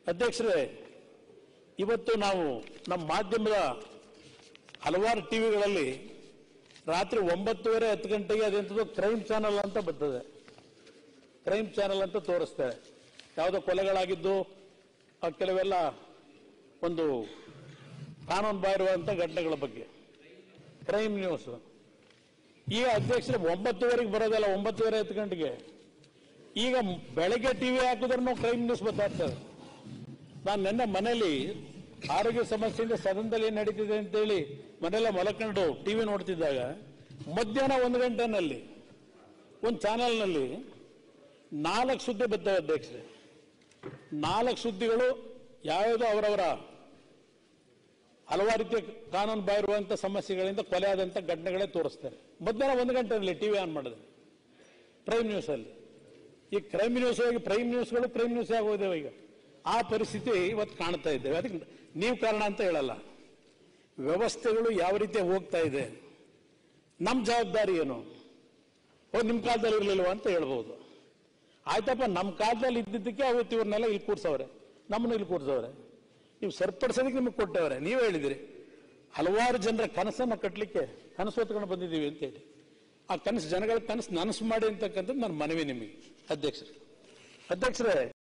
ಅಧ್ಯಕ್ಷರೇ ಇವತ್ತು ನಾವು ನಮ್ಮ ಮಾಧ್ಯಮದ ಹಲವಾರು ಟಿವಿಗಳಲ್ಲಿ ರಾತ್ರಿ ಒಂಬತ್ತುವರೆ ಹತ್ತು ಗಂಟೆಗೆ ಅದೆಂಥದ್ದು ಕ್ರೈಮ್ ಚಾನಲ್ ಅಂತ ಬರ್ತದೆ ಕ್ರೈಮ್ ಚಾನಲ್ ಅಂತ ತೋರಿಸ್ತಾರೆ ಯಾವುದೋ ಕೊಲೆಗಳಾಗಿದ್ದು ಆ ಕೆಲವೆಲ್ಲ ಒಂದು ಕಾನೂನು ಬಾಹಿರುವಂಥ ಘಟನೆಗಳ ಬಗ್ಗೆ ಕ್ರೈಮ್ ನ್ಯೂಸ್ ಈಗ ಅಧ್ಯಕ್ಷರು ಒಂಬತ್ತುವರೆಗೆ ಬರೋದಲ್ಲ ಒಂಬತ್ತುವರೆ ಹತ್ತು ಗಂಟೆಗೆ ಈಗ ಬೆಳಗ್ಗೆ ಟಿವಿ ಹಾಕಿದ್ರು ಕ್ರೈಮ್ ನ್ಯೂಸ್ ಬರ್ತಾಯಿರ್ತದೆ ನಾನು ನಿನ್ನೆ ಮನೇಲಿ ಆರೋಗ್ಯ ಸಮಸ್ಯೆಯಿಂದ ಸದನದಲ್ಲಿ ಏನ್ ನಡೀತಿದೆ ಅಂತೇಳಿ ಮನೆಯಲ್ಲ ಮಲಕೊಂಡು ಟಿವಿ ನೋಡ್ತಿದ್ದಾಗ ಮಧ್ಯಾಹ್ನ ಒಂದು ಗಂಟೆನಲ್ಲಿ ಒಂದು ಚಾನೆಲ್ನಲ್ಲಿ ನಾಲ್ಕು ಸುದ್ದಿ ಬರ್ತವೆ ಅಧ್ಯಕ್ಷರೇ ನಾಲ್ಕು ಸುದ್ದಿಗಳು ಯಾವ್ಯಾವುದೋ ಅವರವರ ಹಲವಾರು ರೀತಿಯ ಕಾನೂನು ಬಾಹಿರುವಂಥ ಸಮಸ್ಯೆಗಳಿಂದ ಕೊಲೆ ಆದಂಥ ಘಟನೆಗಳೇ ತೋರಿಸ್ತಾರೆ ಮಧ್ಯಾಹ್ನ ಒಂದು ಗಂಟೆನಲ್ಲಿ ಟಿವಿ ಆನ್ ಮಾಡಿದೆ ಪ್ರೈಮ್ ನ್ಯೂಸಲ್ಲಿ ಈ ಕ್ರೈಮ್ ನ್ಯೂಸ್ ಹೋಗಿ ಪ್ರೈಮ್ ನ್ಯೂಸ್ಗಳು ಕ್ರೈಮ್ ನ್ಯೂಸ್ ಆಗೋದೇವೆ ಈಗ ಆ ಪರಿಸ್ಥಿತಿ ಇವತ್ತು ಕಾಣ್ತಾ ಇದ್ದೇವೆ ಅದಕ್ಕೆ ನೀವು ಕಾರಣ ಅಂತ ಹೇಳಲ್ಲ ವ್ಯವಸ್ಥೆಗಳು ಯಾವ ರೀತಿ ಹೋಗ್ತಾ ಇದೆ ನಮ್ಮ ಜವಾಬ್ದಾರಿ ಏನು ಓ ನಿಮ್ಮ ಕಾಲದಲ್ಲಿ ಇರಲಿಲ್ವ ಅಂತ ಹೇಳ್ಬೋದು ಆಯ್ತಪ್ಪ ನಮ್ಮ ಕಾಲದಲ್ಲಿ ಇದ್ದಿದ್ದಕ್ಕೆ ಅವತ್ತು ಇವ್ರನ್ನೆಲ್ಲ ಇಲ್ಲಿ ಕೂರ್ಸವ್ರೆ ನಮ್ಮನ್ನು ಇಲ್ಲಿ ಕೂರ್ಸವ್ರೆ ನೀವು ಸರಿಪಡಿಸೋದಕ್ಕೆ ನಿಮಗೆ ಕೊಟ್ಟವ್ರೆ ನೀವೇ ಹೇಳಿದಿರಿ ಹಲವಾರು ಜನರ ಕನಸನ್ನು ಕಟ್ಟಲಿಕ್ಕೆ ಕನಸು ಹೊತ್ಕೊಂಡು ಬಂದಿದ್ದೀವಿ ಅಂತ ಹೇಳಿ ಆ ಕನಸು ಜನಗಳ ಕನಸು ನನಸು ಮಾಡಿ ಅಂತಕ್ಕಂಥದ್ದು ನನ್ನ ಮನವಿ ನಿಮಗೆ ಅಧ್ಯಕ್ಷರು ಅಧ್ಯಕ್ಷರೇ